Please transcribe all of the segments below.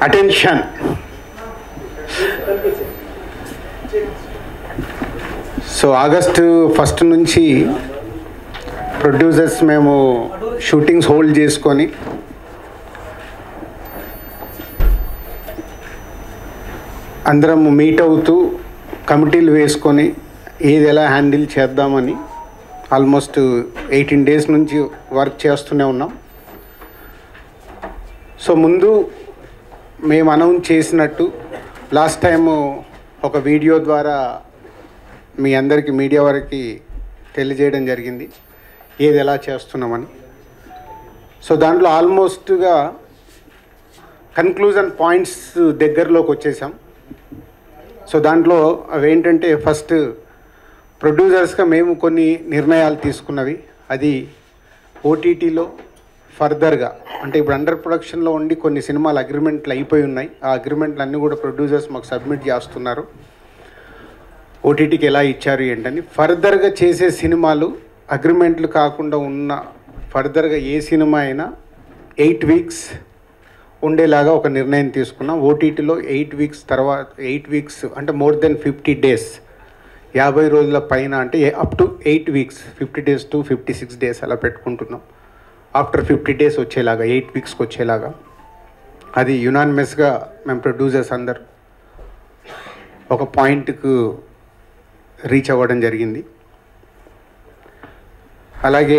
attention so August first నుంచి producers మేము shootings hold చేసుకొని అందరం మీట్ అవుతూ కమిటీలు వేసుకొని ఏది ఎలా హ్యాండిల్ చేద్దామని ఆల్మోస్ట్ ఎయిటీన్ డేస్ నుంచి వర్క్ చేస్తూనే ఉన్నాం సో ముందు మేము అనౌన్స్ చేసినట్టు లాస్ట్ టైము ఒక వీడియో ద్వారా మీ అందరికీ మీడియా వారికి తెలియజేయడం జరిగింది ఏది ఎలా చేస్తున్నామని సో దాంట్లో ఆల్మోస్ట్గా కన్క్లూజన్ పాయింట్స్ దగ్గరలోకి వచ్చేసాం సో దాంట్లో అవి ఏంటంటే ఫస్ట్ ప్రొడ్యూసర్స్గా మేము కొన్ని నిర్ణయాలు తీసుకున్నవి అది ఓటీటీలో ఫర్దర్గా అంటే ఇప్పుడు అండర్ ప్రొడక్షన్లో ఉండి కొన్ని సినిమాలు అగ్రిమెంట్లు అయిపోయి ఉన్నాయి ఆ అగ్రిమెంట్లు అన్నీ కూడా ప్రొడ్యూసర్స్ మాకు సబ్మిట్ చేస్తున్నారు ఓటీటీకి ఎలా ఇచ్చారు ఏంటని ఫర్దర్గా చేసే సినిమాలు అగ్రిమెంట్లు కాకుండా ఉన్న ఫర్దర్గా ఏ సినిమా అయినా ఎయిట్ వీక్స్ ఉండేలాగా ఒక నిర్ణయం తీసుకున్నాం ఓటీటీలో ఎయిట్ వీక్స్ తర్వాత ఎయిట్ వీక్స్ అంటే మోర్ దెన్ ఫిఫ్టీ డేస్ యాభై రోజుల పైన అంటే up to eight weeks fifty days to fifty six days అలా పెట్టుకుంటున్నాం ఆఫ్టర్ ఫిఫ్టీ డేస్ వచ్చేలాగా ఎయిట్ వీక్స్కి వచ్చేలాగా అది యునానిమస్గా మేము ప్రొడ్యూసర్స్ అందరు ఒక పాయింట్కు రీచ్ అవ్వడం జరిగింది అలాగే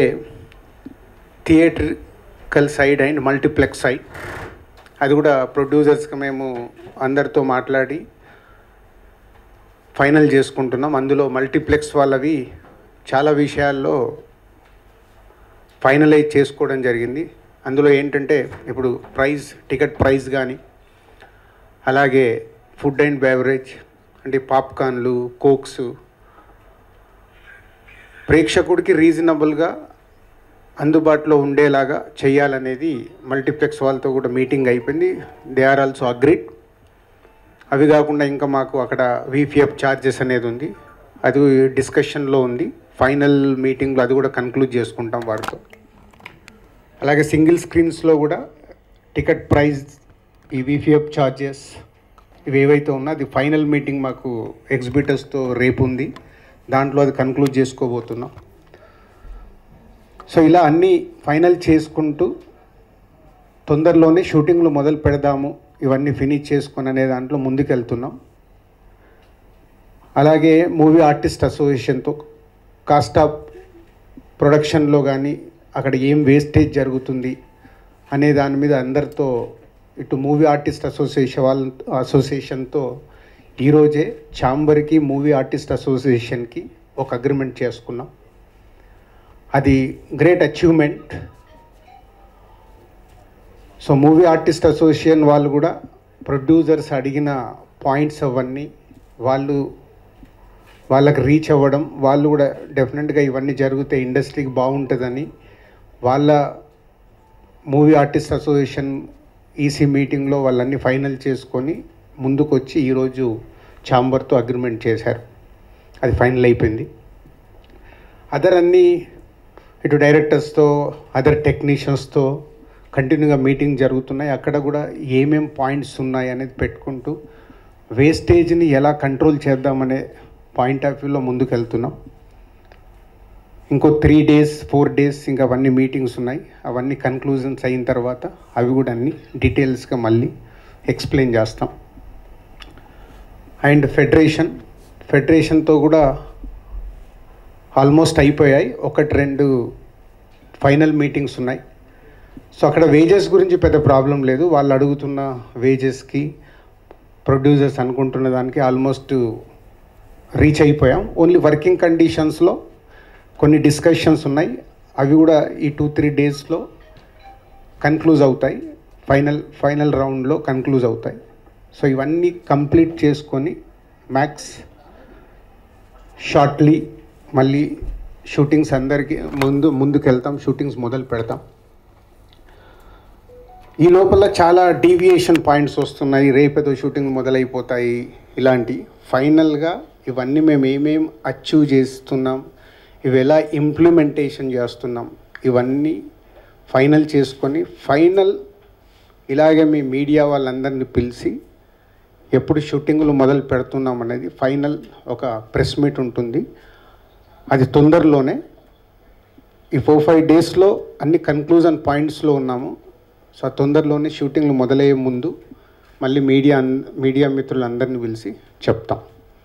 theatrical side and multiplex side అది కూడా ప్రొడ్యూసర్స్కి మేము అందరితో మాట్లాడి ఫైనల్ చేసుకుంటున్నాం అందులో మల్టీప్లెక్స్ వాళ్ళవి చాలా విషయాల్లో ఫైనలైజ్ చేసుకోవడం జరిగింది అందులో ఏంటంటే ఇప్పుడు ప్రైజ్ టికెట్ ప్రైస్ కానీ అలాగే ఫుడ్ అండ్ బెవరేజ్ అంటే పాప్కార్న్లు కోక్స్ ప్రేక్షకుడికి రీజనబుల్గా అందుబాటులో ఉండేలాగా చేయాలనేది మల్టీప్లెక్స్ వాళ్ళతో కూడా మీటింగ్ అయిపోయింది దే ఆర్ ఆల్సో అగ్రిడ్ అవి కాకుండా ఇంకా మాకు అక్కడ వీపీఎఫ్ ఛార్జెస్ అనేది ఉంది అది డిస్కషన్లో ఉంది ఫైనల్ మీటింగ్లో అది కూడా కన్క్లూడ్ చేసుకుంటాం వారితో అలాగే సింగిల్ స్క్రీన్స్లో కూడా టికెట్ ప్రైస్ ఈ వీపీఎఫ్ ఛార్జెస్ ఇవి ఏవైతే ఉన్నా అది ఫైనల్ మీటింగ్ మాకు ఎగ్జిబిటర్స్తో రేపు ఉంది దాంట్లో అది కన్క్లూడ్ చేసుకోబోతున్నాం సో ఇలా అన్నీ ఫైనల్ చేసుకుంటూ తొందరలోనే షూటింగ్లు మొదలు పెడదాము ఇవన్నీ ఫినిష్ చేసుకొని అనే దాంట్లో ముందుకెళ్తున్నాం అలాగే మూవీ ఆర్టిస్ట్ అసోసియేషన్తో కాస్ట్ ఆఫ్ ప్రొడక్షన్లో కానీ అక్కడ ఏం వేస్టేజ్ జరుగుతుంది అనే దాని మీద అందరితో ఇటు మూవీ ఆర్టిస్ట్ అసోసియేషన్ వాళ్ళ అసోసియేషన్తో ఈరోజే ఛాంబర్కి మూవీ ఆర్టిస్ట్ అసోసియేషన్కి ఒక అగ్రిమెంట్ చేసుకున్నాం అది great achievement so movie artist association వాళ్ళు కూడా ప్రొడ్యూసర్స్ అడిగిన పాయింట్స్ అవన్నీ వాళ్ళు వాళ్ళకి రీచ్ అవ్వడం వాళ్ళు కూడా డెఫినెట్గా ఇవన్నీ జరిగితే ఇండస్ట్రీకి బాగుంటుందని వాళ్ళ మూవీ ఆర్టిస్ట్ అసోసియేషన్ ఈసీ మీటింగ్లో వాళ్ళన్నీ ఫైనల్ చేసుకొని ముందుకు వచ్చి ఈరోజు ఛాంబర్తో అగ్రిమెంట్ చేశారు అది ఫైనల్ అయిపోయింది అదర్ అన్నీ ఇటు డైరెక్టర్స్తో అదర్ టెక్నీషియన్స్తో కంటిన్యూగా మీటింగ్ జరుగుతున్నాయి అక్కడ కూడా ఏమేం పాయింట్స్ ఉన్నాయి అనేది పెట్టుకుంటూ వేస్టేజ్ని ఎలా కంట్రోల్ చేద్దామనే పాయింట్ ఆఫ్ వ్యూలో ముందుకు వెళ్తున్నాం ఇంకో త్రీ డేస్ ఫోర్ డేస్ ఇంకా అవన్నీ మీటింగ్స్ ఉన్నాయి అవన్నీ కన్క్లూజన్స్ అయిన తర్వాత అవి కూడా అన్ని డీటెయిల్స్గా మళ్ళీ ఎక్స్ప్లెయిన్ చేస్తాం అండ్ ఫెడరేషన్ ఫెడరేషన్తో కూడా ఆల్మోస్ట్ అయిపోయాయి ఒకటి రెండు ఫైనల్ మీటింగ్స్ ఉన్నాయి సో అక్కడ వేజెస్ గురించి పెద్ద ప్రాబ్లం లేదు వాళ్ళు అడుగుతున్న వేజెస్కి ప్రొడ్యూసర్స్ అనుకుంటున్న దానికి ఆల్మోస్ట్ రీచ్ అయిపోయాం ఓన్లీ వర్కింగ్ కండిషన్స్లో కొన్ని డిస్కషన్స్ ఉన్నాయి అవి కూడా ఈ టూ త్రీ డేస్లో కన్క్లూజ్ అవుతాయి ఫైనల్ ఫైనల్ రౌండ్లో కన్క్లూజ్ అవుతాయి సో ఇవన్నీ కంప్లీట్ చేసుకొని మ్యాక్స్ షార్ట్లీ మళ్ళీ షూటింగ్స్ అందరికీ ముందు ముందుకు వెళ్తాం షూటింగ్స్ మొదలు పెడతాం ఈ లోపల చాలా డీవియేషన్ పాయింట్స్ వస్తున్నాయి రేపేదో షూటింగ్ మొదలైపోతాయి ఇలాంటి ఫైనల్గా ఇవన్నీ మేము ఏమేం అచీవ్ చేస్తున్నాం ఇవి ఎలా ఇంప్లిమెంటేషన్ చేస్తున్నాం ఇవన్నీ ఫైనల్ చేసుకొని ఫైనల్ ఇలాగే మీ మీడియా వాళ్ళందరినీ పిలిచి ఎప్పుడు షూటింగ్లు మొదలు పెడుతున్నాం అనేది ఫైనల్ ఒక ప్రెస్ మీట్ ఉంటుంది అది తొందరలోనే ఈ ఫోర్ ఫైవ్ డేస్లో అన్ని కన్క్లూజన్ పాయింట్స్లో ఉన్నాము సో ఆ తొందరలోనే షూటింగ్లు మొదలయ్యే ముందు మళ్ళీ మీడియా అన్- మీడియా మిత్రులందరినీ పిలిచి చెప్తాం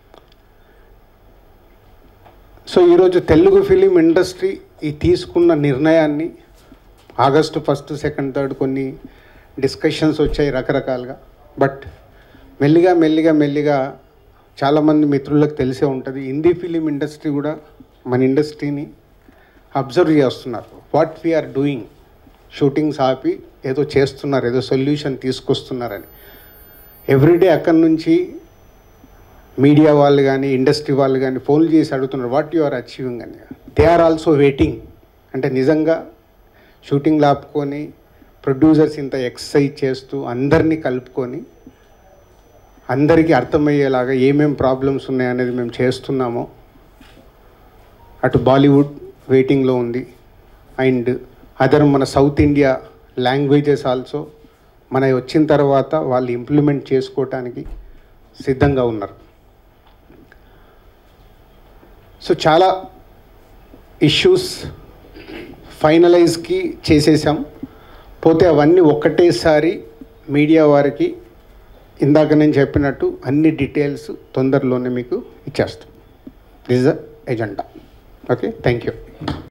సో ఈరోజు తెలుగు ఫిలిం ఇండస్ట్రీ ఈ తీసుకున్న నిర్ణయాన్ని ఆగస్టు ఫస్ట్ సెకండ్ థర్డ్ కొన్ని డిస్కషన్స్ వచ్చాయి రకరకాలుగా బట్ మెల్లిగా మెల్లిగా మెల్లిగా చాలామంది మిత్రులకు తెలిసే ఉంటుంది హిందీ ఫిలిం ఇండస్ట్రీ కూడా మన ఇండస్ట్రీని అబ్జర్వ్ చేస్తున్నారు వాట్ వీఆర్ డూయింగ్ షూటింగ్స్ ఆపి ఏదో చేస్తున్నారు ఏదో సొల్యూషన్ తీసుకొస్తున్నారని ఎవ్రీడే అక్కడి నుంచి మీడియా వాళ్ళు కానీ ఇండస్ట్రీ వాళ్ళు కానీ ఫోన్లు చేసి అడుగుతున్నారు వాట్ యు ఆర్ అచీవింగ్ అని దే ఆర్ ఆల్సో వెయిటింగ్ అంటే నిజంగా షూటింగ్లు ఆపుకొని ప్రొడ్యూసర్స్ ఇంత ఎక్సర్సైజ్ చేస్తూ అందరినీ కలుపుకొని అందరికీ అర్థమయ్యేలాగా ఏమేం ప్రాబ్లమ్స్ ఉన్నాయనేది మేము చేస్తున్నామో అటు బాలీవుడ్ వెయిటింగ్లో ఉంది అండ్ అదర్ మన సౌత్ ఇండియా లాంగ్వేజెస్ ఆల్సో మన వచ్చిన తర్వాత వాళ్ళు ఇంప్లిమెంట్ చేసుకోవటానికి సిద్ధంగా ఉన్నారు సో చాలా ఇష్యూస్ ఫైనలైజ్కి చేసేసాం పోతే అవన్నీ ఒక్కటేసారి మీడియా వారికి ఇందాక నేను చెప్పినట్టు అన్ని డీటెయిల్స్ తొందరలోనే మీకు ఇచ్చేస్తాం this the agenda okay thank you